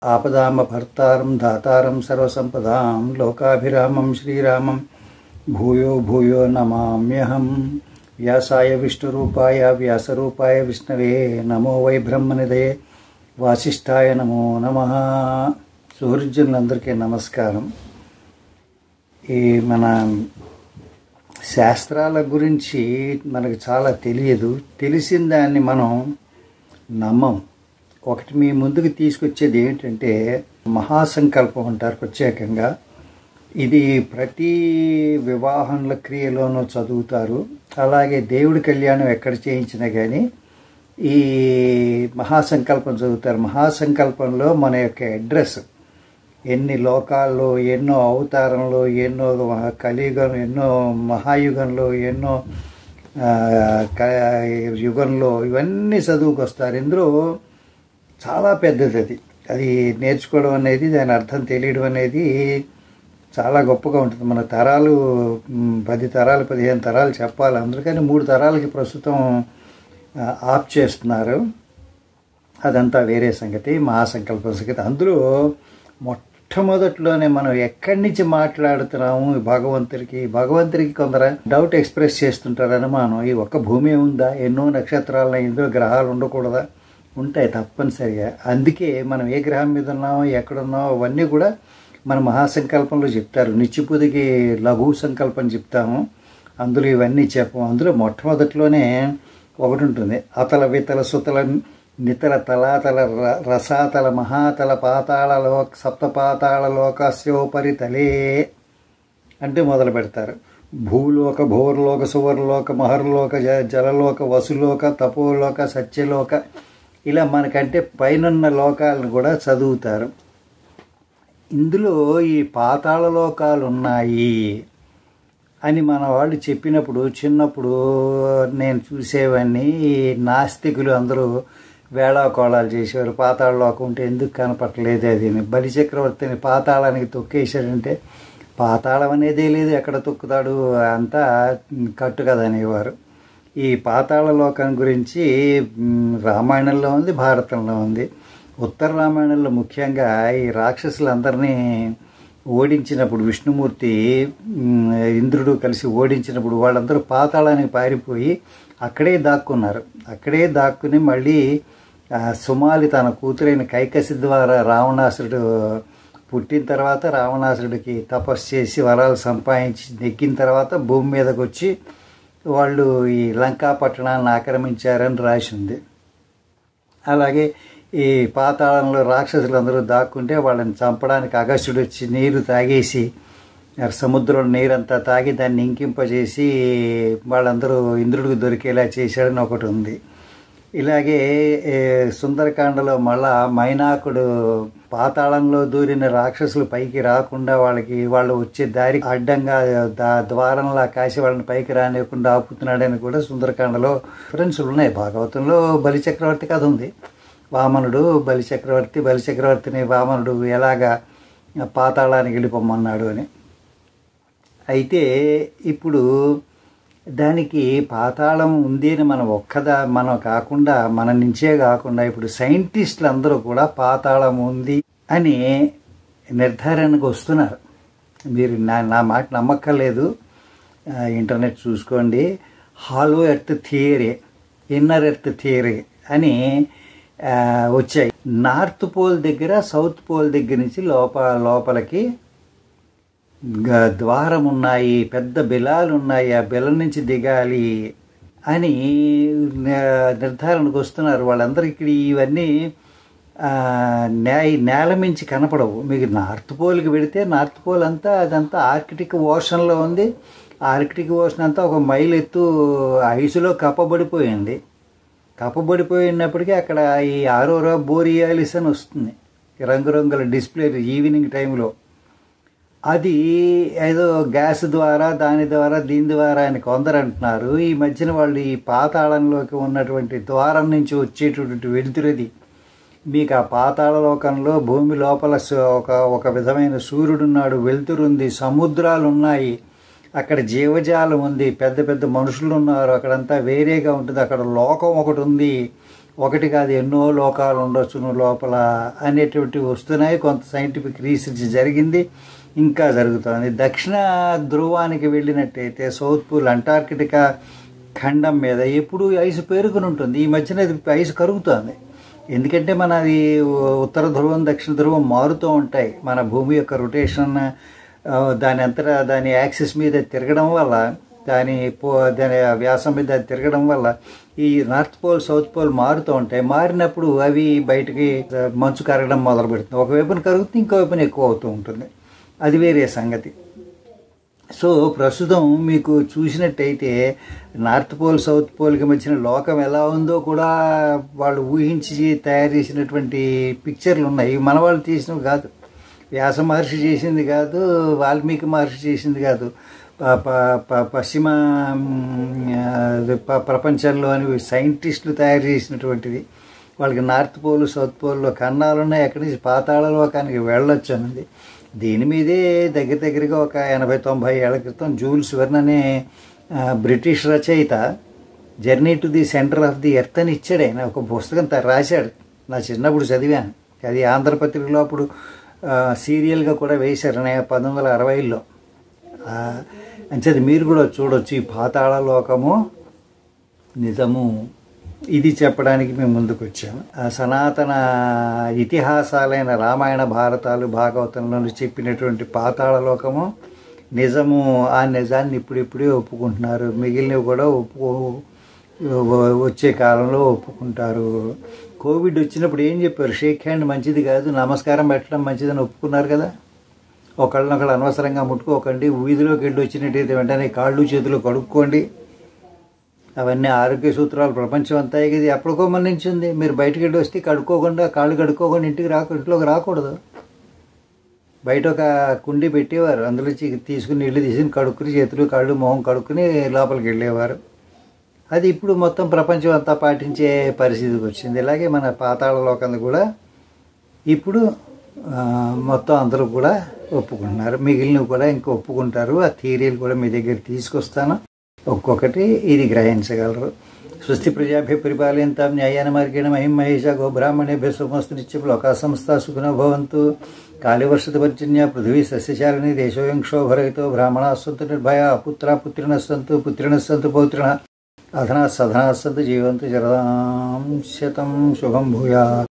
ఆపదామ భర్తారం దాతారం సర్వసంపదాం లోకాభిరామం శ్రీరామం భూయో భూయో నమామ్యహం వ్యాసాయ విష్ణురూపాయ వ్యాసరూపాయ విష్ణవే నమో వై బ్రహ్మనిదయే వాసిష్ఠాయ నమో నమ సుహృజనులందరికీ నమస్కారం ఈ మన శాస్త్రాల గురించి మనకు చాలా తెలియదు తెలిసిన దాన్ని మనం నమ్మం ఒకటి మీ ముందుకు తీసుకొచ్చేది ఏంటంటే మహాసంకల్పం అంటారు ప్రత్యేకంగా ఇది ప్రతి వివాహంల క్రియలోనూ చదువుతారు అలాగే దేవుడి కళ్యాణం ఎక్కడ చేయించినా కానీ ఈ మహాసంకల్పం చదువుతారు మహాసంకల్పంలో మన యొక్క అడ్రస్ ఎన్ని లోకాల్లో ఎన్నో అవతారంలో ఎన్నో కలియుగం ఎన్నో మహాయుగంలో ఎన్నో ఆ, క- యుగంలో ఇవన్నీ చదువుకొస్తారు ఇందులో చాలా పెద్దది అది అది నేర్చుకోవడం అనేది దాని అర్థం తెలియడం అనేది చాలా గొప్పగా ఉంటుంది మన తరాలు మ్, పది తరాలు పదిహేను తరాలు చెప్పాలి అందుకని మూడు తరాలకి ప్రస్తుతం ఆ, ఆఫ్ చేస్తున్నారు అదంతా వేరే సంగతి మహాసంకల్పం సంగతి అందులో మొట్టమొదట్లోనే మనం ఎక్కడి నుంచి మాట్లాడుతున్నాము ఈ భగవంతుడికి భగవంతుడికి కొందరు డౌట్ ఎక్స్ప్రెస్ చేస్తుంటారు అనుమానం ఈ ఒక్క భూమి ఉందా ఎన్నో నక్షత్రాలు ఇందులో గ్రహాలు ఉండకూడదా ఉంటాయి తప్పనిసరిగా అందుకే మనం ఏ గ్రహం మీద ఉన్నామో ఎక్కడున్నామో అవన్నీ కూడా మన మహాసంకల్పంలో చెప్తారు నిత్యపుదికి లఘు సంకల్పం చెప్తాము అందులో ఇవన్నీ చెప్పము అందులో మొట్టమొదటిలోనే ఒకటి ఉంటుంది అతల వితల సుతల నితల తలాతల ర- రసాతల మహాతల పాతాళ లోక సప్తపాతాళ లోకస్యోపరి తలే అంటే మొదలు పెడతారు భూలోక భూర్లోక సువర్లోక మహర్లోక జ జలలోక వసులోక తపోలోక సత్యలోక ఇలా మనకంటే పైనున్న లోకాలను కూడా చదువుతారు ఇందులో ఈ పాతాళ లోకాలు ఉన్నాయి అని మన వాళ్ళు చెప్పినప్పుడు చిన్నప్పుడు నేను చూసేవాడిని ఈ నాస్తికులు అందరూ వేళాకోళాలు చేసేవారు పాతాళ లోకం ఉంటే ఎందుకు కనపట్టలేదు అది అని బలిచక్రవర్తిని పాతాళానికి తొక్కేశాడంటే పాతాళం అనేదే లేదు ఎక్కడ తొక్కుతాడు అంతా కట్టు కదా అనేవారు ఈ పాతాళ లోకం గురించి మ్, రామాయణంలో ఉంది భారతంలో ఉంది ఉత్తర రామాయణంలో ముఖ్యంగా ఈ రాక్షసులందరినీ ఓడించినప్పుడు విష్ణుమూర్తి మ్, ఇంద్రుడు కలిసి ఓడించినప్పుడు వాళ్ళందరూ పాతాళానికి పారిపోయి అక్కడే దాక్కున్నారు అక్కడే దాక్కుని మళ్ళీ ఆ, సుమాలి తన కూతురైన కైకసి ద్వారా రావణాసురుడు పుట్టిన తర్వాత రావణాసురుడికి తపస్సు చేసి వరాలు సంపాదించి నెక్కిన తర్వాత భూమి మీదకి వచ్చి వాళ్ళు ఈ లంకా పట్టణాన్ని ఆక్రమించారని రాసి ఉంది అలాగే ఈ పాతాళంలో రాక్షసులందరూ దాక్కుంటే వాళ్ళని చంపడానికి అగస్యుడు వచ్చి నీరు తాగేసి ఆ సముద్రంలో నీరంతా తాగి దాన్ని ఇంకింపజేసి వాళ్ళందరూ ఇంద్రుడికి దొరికేలా చేశాడని ఒకటి ఉంది ఇలాగే ఏ, సుందరకాండలో మళ్ళా మైనాకుడు పాతాళంలో దూరిన రాక్షసులు పైకి రాకుండా వాళ్ళకి వాళ్ళు వచ్చే దారి అడ్డంగా దా ద్వారంలా కాసి వాళ్ళని పైకి రానివ్వకుండా ఆపుతున్నాడని కూడా సుందరకాండలో రిఫరెన్సులు ఉన్నాయి భాగవతంలో బలిచక్రవర్తి కథ ఉంది వామనుడు బలిచక్రవర్తి బలిచక్రవర్తిని వామనుడు ఎలాగా పాతాళానికి వెళ్ళిపోమన్నాడు అని అయితే ఇప్పుడు దానికి పాతాళం ఉంది అని మనం ఒక్కదా మనం కాకుండా మన నుంచే కాకుండా ఇప్పుడు సైంటిస్టులు అందరూ కూడా పాతాళం ఉంది అని నిర్ధారణకు వస్తున్నారు మీరు నా నా మాట నమ్మక్కర్లేదు ఆ, ఇంటర్నెట్ చూసుకోండి hollow earth theory inner earth theory అని ఆ, వచ్చాయి నార్త్ పోల్ దగ్గర సౌత్ పోల్ దగ్గర నుంచి లోప లోపలికి గ- ద్వారం ఉన్నాయి పెద్ద బిలాలు ఉన్నాయి ఆ బిలం నుంచి దిగాలి అని నే- నిర్ధారణకు వస్తున్నారు వాళ్ళందరూ ఇక్కడ ఇవన్నీ ఆ, నే నేల మించి కనపడవు మీకు నార్త్ పోల్కి వెళితే నార్త్ పోల్ అంతా అదంతా ఆర్కిటిక్ ఓషన్లో ఉంది ఆర్కిటిక్ ఓషన్ అంతా ఒక మైల్ ఎత్తు ఐసులో కప్పబడిపోయింది కప్పబడిపోయినప్పటికీ అక్కడ ఈ ఆరోరా బోరియాలిస్ అని వస్తుంది రంగురంగుల డిస్ప్లే ఈవినింగ్ టైంలో అది ఏదో గ్యాస్ ద్వారా దాని ద్వారా దీని ద్వారా అని కొందరు అంటున్నారు ఈ మధ్యన వాళ్ళు ఈ పాతాళంలోకి ఉన్నటువంటి ద్వారం నుంచి వచ్చేటటువంటి వెలుతురది మీకు ఆ పాతాళ లోకంలో భూమి లోపల సు- ఒక ఒక విధమైన సూర్యుడున్నాడు వెలుతురుంది సముద్రాలు ఉన్నాయి అక్కడ జీవజాలం ఉంది పెద్ద పెద్ద మనుషులు ఉన్నారు అక్కడంతా వేరేగా ఉంటుంది అక్కడ లోకం ఒకటి ఉంది ఒకటి కాదు ఎన్నో లోకాలు ఉండొచ్చును లోపల అనేటువంటివి వస్తున్నాయి కొంత సైంటిఫిక్ రీసెర్చ్ జరిగింది ఇంకా జరుగుతుంది దక్షిణ ధ్రువానికి వెళ్ళినట్టయితే సౌత్ పూల్ అంటార్కిటికా ఖండం మీద ఎప్పుడు ఐసు పేరుకుని ఉంటుంది ఈ మధ్యన ఇది ఐసు కరుగుతుంది ఎందుకంటే మన అది ఉత్తర ధ్రువం దక్షిణ ధ్రువం మారుతూ ఉంటాయి మన భూమి యొక్క రొటేషన్ ఆ, దాని అంతటా దాని యాక్సిస్ మీద తిరగడం వల్ల దాని పో దాని వ్యాసం మీద తిరగడం వల్ల ఈ నార్త్ పోల్ సౌత్ పోల్ మారుతూ ఉంటాయి మారినప్పుడు అవి బయటికి ఆ, మంచు కరగడం మొదలు పెడుతుంది ఒకవైపున కరుగుతుంది ఇంకో వైపున ఎక్కువ అవుతూ ఉంటుంది అది వేరే సంగతి సో ప్రస్తుతం మీకు చూసినట్టయితే నార్త్ పోల్ సౌత్ పోల్కి మధ్యన లోకం ఎలా ఉందో కూడా వాళ్ళు ఊహించి తయారు చేసినటువంటి పిక్చర్లు ఉన్నాయి ఇవి మన వాళ్ళు తీసినవి కాదు వ్యాస మహర్షి చేసింది కాదు వాల్మీకి మహర్షి చేసింది కాదు ప- ప- ప- పశ్చిమ మ్, ఆ, ప- ప్రపంచంలోని సైంటిస్టులు తయారు చేసినటువంటిది వాళ్ళకి నార్త్ పోల్ సౌత్ పోల్లో కన్నాలు ఉన్నాయి ఎక్కడి నుంచి పాతాళ లోకానికి వెళ్ళొచ్చు అన్నది దీని మీదే దగ్గర దగ్గరగా ఒక ఎనభై తొంభై ఏళ్ల క్రితం జూల్స్ వెర్న్ అనే ఆ, బ్రిటిష్ రచయిత journey to the centre of the earth అని ఇచ్చాడు ఆయన ఒక పుస్తకం త- రాశాడు నా చిన్నప్పుడు చదివాను అది ఆంధ్రపత్రికలో అప్పుడు ఆ, సీరియల్గా కూడా వేశారు నేను పంతొమ్మిది వందల అరవైలో అంచేది మీరు కూడా చూడొచ్చు ఈ పాతాళ లోకము నిజము ఇది చెప్పడానికి మేము ముందుకు వచ్చాము ఆ సనాతన ఇతిహాసాలైన రామాయణ భారతాలు భాగవతంలో చెప్పినటువంటి పాతాళ లోకము నిజము ఆ నిజాన్ని ఇప్పుడిప్పుడే ఒప్పుకుంటున్నారు మిగిలినవి కూడా ఒప్పు వచ్చే కాలంలో ఒప్పుకుంటారు కోవిడ్ వచ్చినప్పుడు ఏం చెప్పారు షేక్ హ్యాండ్ మంచిది కాదు నమస్కారం పెట్టడం మంచిదని ఒప్పుకున్నారు కదా ఒకళ్ళనొకళ్ళు అనవసరంగా ముట్టుకోకండి వీధిలోకి వెళ్ళి వచ్చినట్టయితే వెంటనే కాళ్ళు చేతులు కడుక్కోండి అవన్నీ ఆరోగ్య సూత్రాలు ప్రపంచం అంతా ఇది ఎప్పటికో మన నుంచి ఉంది మీరు బయటకు వెళ్ళి వస్తే కడుక్కోకుండా కాళ్ళు కడుక్కోకుండా ఇంటికి రాకు ఇంట్లోకి రాకూడదు బయట ఒక కుండి పెట్టేవారు అందులో చి- తీసుకుని నీళ్లు తీసుకుని కడుక్కుని చేతులు కాళ్ళు మొహం కడుక్కుని లోపలికి వెళ్ళేవారు అది ఇప్పుడు మొత్తం ప్రపంచం అంతా పాటించే పరిస్థితికి వచ్చింది ఇలాగే మన పాతాళ లోకంలో కూడా ఇప్పుడు ఆ, మొత్తం అందరూ కూడా ఒప్పుకుంటున్నారు మిగిలినవి కూడా ఇంకా ఒప్పుకుంటారు ఆ థియరీలు కూడా మీ దగ్గర తీసుకొస్తాను ఒక్కొక్కటి ఇది గ్రహించగలరు స్వస్తి ప్రజాభ్య పరిపాలయంతాం న్యాయాన మార్గేణ మహిం మహేష గోబ్రాహ్మణేభ్య సుమస్తు నిత్యం లోకా సంస్థ సుఖినో భవంతు కాళివర్షత పర్జన్య పృథివీ సస్యశాలిని దేశోయం క్షోభరహితో బ్రాహ్మణా సంతు నిర్భయ పుత్ర పుత్రిణ సంతు పుత్రిణ సంతు పౌత్రిణ అధనా సధనా సంతు జీవంతు జరదాం శతం శుభం భూయా